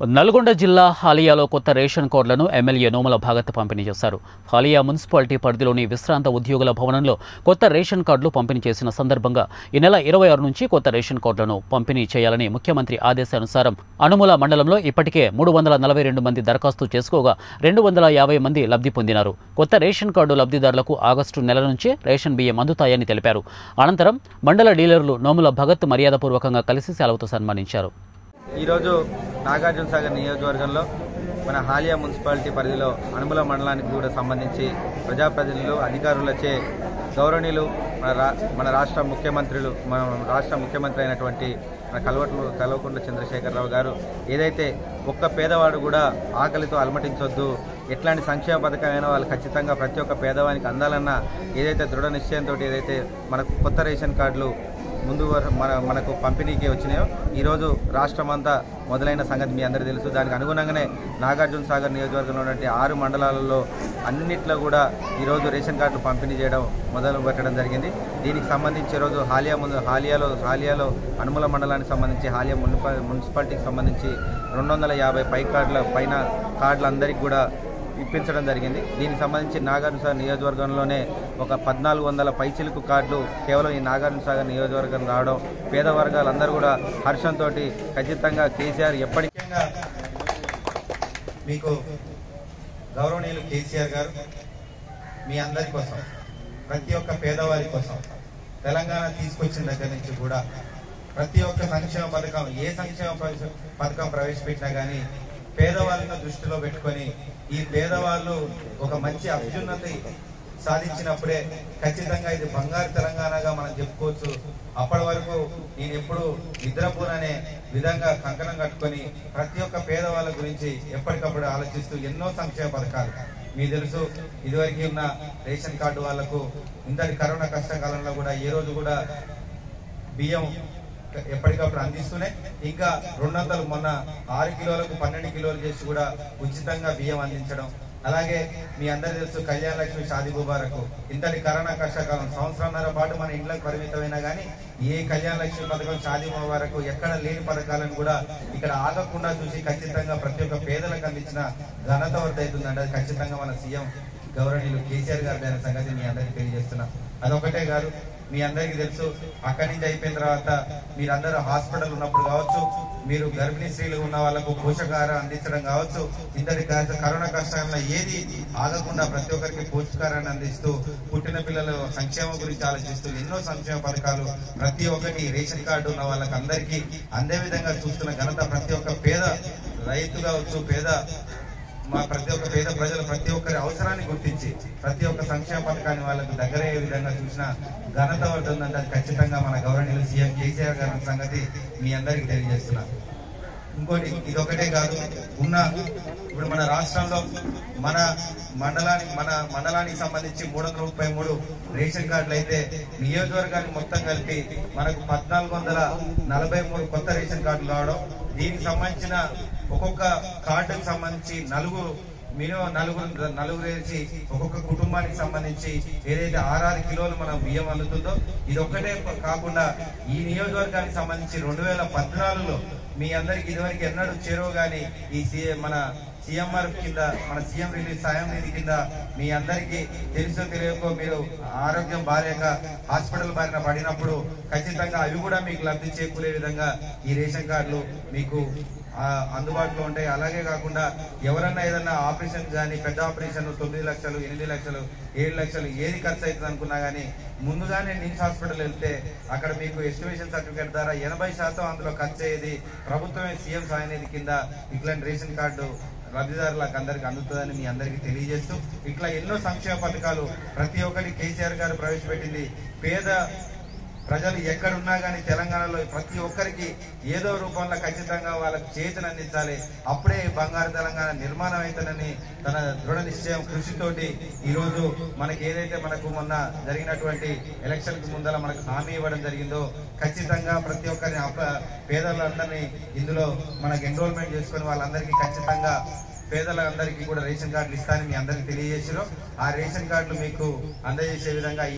నల్గొండ జిల్లా హాలియాలో కొత్త రేషన్ కార్డులను ఎమ్మెల్యే నోముల భాగత్ పంపిణీ చేశారు హాలియా మున్సిపాలిటీ పరిధిలోని విశ్రాంత ఉద్యోగుల భవనంలో కొత్త రేషన్ కార్డులు పంపిణీ చేసిన సందర్భంగా ఈ నెల ఇరవై ఆరు నుంచి కొత్త రేషన్ కార్డులను పంపిణీ చేయాలని ముఖ్యమంత్రి ఆదేశానుసారం అనుముల మండలంలో ఇప్పటికే మూడు వందల నలభై రెండు మంది దరఖాస్తు చేసుకోగా రెండు వందల యాభై మంది లబ్ధి పొందినారు కొత్త రేషన్ కార్డు లబ్ధిదారులకు ఆగస్టు నెల నుంచే రేషన్ బియ్యం అందుతాయని తెలిపారు అనంతరం మండల డీలర్లు నోముల భగత్ మర్యాదపూర్వకంగా కలిసి సెలవుతో సన్మానించారు ఈరోజు నాగార్జున సాగర్ నియోజకవర్గంలో మన హాలియా మున్సిపాలిటీ పరిధిలో అనుముల మండలానికి కూడా సంబంధించి ప్రజాప్రతినిధులు అధికారులచే గౌరవనీయులు మన రా మన రాష్ట్ర ముఖ్యమంత్రులు మన రాష్ట్ర ముఖ్యమంత్రి అయినటువంటి మన కల్వట్లు కల్వకుంట్ల చంద్రశేఖరరావు గారు ఏదైతే ఒక్క పేదవాడు కూడా ఆకలితో అలమటించొద్దు ఎట్లాంటి సంక్షేమ పథకమైనా వాళ్ళు ఖచ్చితంగా ప్రతి ఒక్క పేదవానికి అందాలన్న ఏదైతే దృఢ నిశ్చయంతో ఏదైతే మనకు కొత్త రేషన్ కార్డులు ముందు వర- మన మనకు పంపిణీకి వచ్చినాయో ఈరోజు రాష్ట్రం అంతా మొదలైన సంగతి మీ అందరికీ తెలుసు దానికి అనుగుణంగానే నాగార్జున సాగర్ నియోజకవర్గంలో ఉన్నటువంటి ఆరు మండలాలలో అన్నిట్లో కూడా ఈరోజు రేషన్ కార్డులు పంపిణీ చేయడం మొదలు పెట్టడం జరిగింది దీనికి సంబంధించి ఈరోజు హాలియా ముందు హాలియాలో హాలియాలో అనుమల మండలానికి సంబంధించి హాలియా మున్సిపా మున్సిపాలిటీకి సంబంధించి రెండు వందల యాభై పై కార్డుల పైన కార్డులు అందరికీ కూడా ఇప్పించడం జరిగింది దీనికి సంబంధించి నాగార్జున సాగర్ నియోజకవర్గంలోనే ఒక పద్నాలుగు వందల పైచిలుకు కార్డులు కేవలం ఈ నాగార్జున సాగర్ నియోజకవర్గం రావడం పేద వర్గాలందరూ కూడా హర్షంతో ఖచ్చితంగా కేసీఆర్ ఎప్పటికైనా మీకు గౌరవనీయులు కేసీఆర్ గారు మీ అందరి కోసం ప్రతి ఒక్క పేదవారి కోసం తెలంగాణ తీసుకొచ్చిన దగ్గర నుంచి కూడా ప్రతి ఒక్క సంక్షేమ పథకం ఏ సంక్షేమ పథ- పథకం ప్రవేశపెట్టినా కానీ పేదవాళ్ళను దృష్టిలో పెట్టుకొని ఈ పేదవాళ్ళు ఒక మంచి అభ్యున్నతి సాధించినప్పుడే ఖచ్చితంగా ఇది బంగారు తెలంగాణగా మనం చెప్పుకోవచ్చు అప్పటి వరకు నేను ఎప్పుడు నిద్రపోననే విధంగా కంకణం కట్టుకొని ప్రతి ఒక్క పేదవాళ్ళ గురించి ఎప్పటికప్పుడు ఆలోచిస్తూ ఎన్నో సంక్షేమ పథకాలు మీకు తెలుసు ఇదివరకు ఉన్న రేషన్ కార్డు వాళ్లకు ఇంతటి కరోనా కష్టకాలంలో కూడా ఏ రోజు కూడా బియ్యం ఎప్పటికప్పుడు అందిస్తూనే ఇంకా రెండు వందలు మొన్న ఆరు కిలోలకు పన్నెండు కిలోలు చేసి కూడా ఉచితంగా బియ్యం అందించడం అలాగే మీ అందరు తెలుసు కళ్యాణ లక్ష్మి షాది ముబారకు ఇంతటి కరోనా కష్టకాలం సంవత్సరంన్నర పాటు మన ఇంట్లోకి పరిమితమైనా కానీ ఏ కళ్యాణ లక్ష్మి పథకం షాది ముబారకు ఎక్కడ లేని పథకాలను కూడా ఇక్కడ ఆగకుండా చూసి ఖచ్చితంగా ప్రతి ఒక్క పేదలకు అందించిన ఘనత అవుతుందండి అది ఖచ్చితంగా మన సీఎం గౌరవనీయులు కేసీఆర్ గారి అనే సంగతి మీ అందరికీ తెలియజేస్తున్నా అదొకటే కాదు మీ అందరికీ తెలుసు అక్కడి నుంచి అయిపోయిన తర్వాత మీరందరూ హాస్పిటల్ ఉన్నప్పుడు కావచ్చు మీరు గర్భిణీ స్త్రీలు ఉన్న వాళ్ళకు పోషకాహారం అందించడం కావచ్చు ఇంతటి క- కరోనా కష్టాల్లో ఏది ఆగకుండా ప్రతి ఒక్కరికి పోషకాహారాన్ని అందిస్తూ పుట్టిన పిల్లల సంక్షేమం గురించి ఆలోచిస్తూ ఎన్నో సంక్షేమ పథకాలు ప్రతి ఒక్కటి రేషన్ కార్డు ఉన్న వాళ్ళకి అందరికీ అందే విధంగా చూస్తున్న ఘనత ప్రతి ఒక్క పేద రైతు కావచ్చు పేద మా ప్రతి ఒక్క పేద ప్రజలు ప్రతి ఒక్కరి అవసరాన్ని గుర్తించి ప్రతి ఒక్క సంక్షేమ పథకాన్ని వాళ్ళకు దగ్గరయ్యే విధంగా చూసిన ఘనత ఉంటుందంటే అది ఖచ్చితంగా మన గౌరవనీయులు సీఎం కేసీఆర్ గారి సంగతి మీ అందరికీ తెలియజేస్తున్నా ఇంకోటి ఇదొకటే కాదు ఉన్న ఇప్పుడు మన రాష్ట్రంలో మన మండలానికి మన మండలానికి సంబంధించి మూడు వందల ముప్పై మూడు రేషన్ కార్డులు అయితే నియోజకవర్గానికి మొత్తం కలిపి మనకు పద్నాలుగు వందల నలభై మూడు కొత్త రేషన్ కార్డులు రావడం దీనికి సంబంధించిన ఒక్కొక్క కార్డుకు సంబంధించి నలుగురు మినిమం నలుగురు నలుగురు వేసి ఒక్కొక్క కుటుంబానికి సంబంధించి ఏదైతే ఆరారు కిలోలు మనం బియ్యం అందుతుందో ఇది ఒక్కటే కాకుండా ఈ నియోజకవర్గానికి సంబంధించి రెండు వేల పద్నాలుగులో మీ అందరికి ఇదివరకు ఎన్నడూ చేరువ గాని ఈ సీఎం మన సీఎంఆర్ కింద మన సీఎం రిలీఫ్ సాయం నిధి కింద మీ అందరికీ తెలుసో తెలియకో మీరు ఆరోగ్యం బాగాలేక హాస్పిటల్ బారిన పడినప్పుడు ఖచ్చితంగా అవి కూడా మీకు లబ్ధి చేకూరే విధంగా ఈ రేషన్ కార్డులు మీకు ఆ, అందుబాటులో ఉంటాయి అలాగే కాకుండా ఎవరన్నా ఏదన్నా ఆపరేషన్ కానీ పెద్ద ఆపరేషన్ తొమ్మిది లక్షలు ఎనిమిది లక్షలు ఏడు లక్షలు ఏది ఖర్చు అవుతుంది అనుకున్నా కానీ ముందుగానే నిమ్స్ హాస్పిటల్ వెళ్తే అక్కడ మీకు ఎస్టిమేషన్ సర్టిఫికేట్ ద్వారా ఎనభై శాతం అందులో ఖర్చు అయ్యేది ప్రభుత్వమే సీఎం సాయ నిధి కింద ఇట్లాంటి రేషన్ కార్డు లబ్ధిదారులకు అందరికి అందుతుందని మీ అందరికీ తెలియజేస్తూ ఇట్లా ఎన్నో సంక్షేమ పథకాలు ప్రతి ఒక్కటి కేసీఆర్ గారు ప్రవేశపెట్టింది పేద ప్రజలు ఎక్కడున్నా కానీ తెలంగాణలో ప్రతి ఒక్కరికి ఏదో రూపంలో ఖచ్చితంగా వాళ్ళకి చేతిని అందించాలి అప్పుడే బంగారు తెలంగాణ నిర్మాణం అవుతుందని తన దృఢ నిశ్చయం కృషితోటి ఈ రోజు మనకి ఏదైతే మనకు మొన్న జరిగినటువంటి ఎలక్షన్ కి ముందర మనకు హామీ ఇవ్వడం జరిగిందో ఖచ్చితంగా ప్రతి ఒక్కరిని అప- పేదలందరినీ ఇందులో మనకు ఎన్రోల్మెంట్ చేసుకొని వాళ్ళందరికీ ఖచ్చితంగా పేదలందరికీ కూడా రేషన్ కార్డులు ఇస్తానని మీ అందరికీ తెలియజేసారు ఆ రేషన్ కార్డులు మీకు అందజేసే విధంగా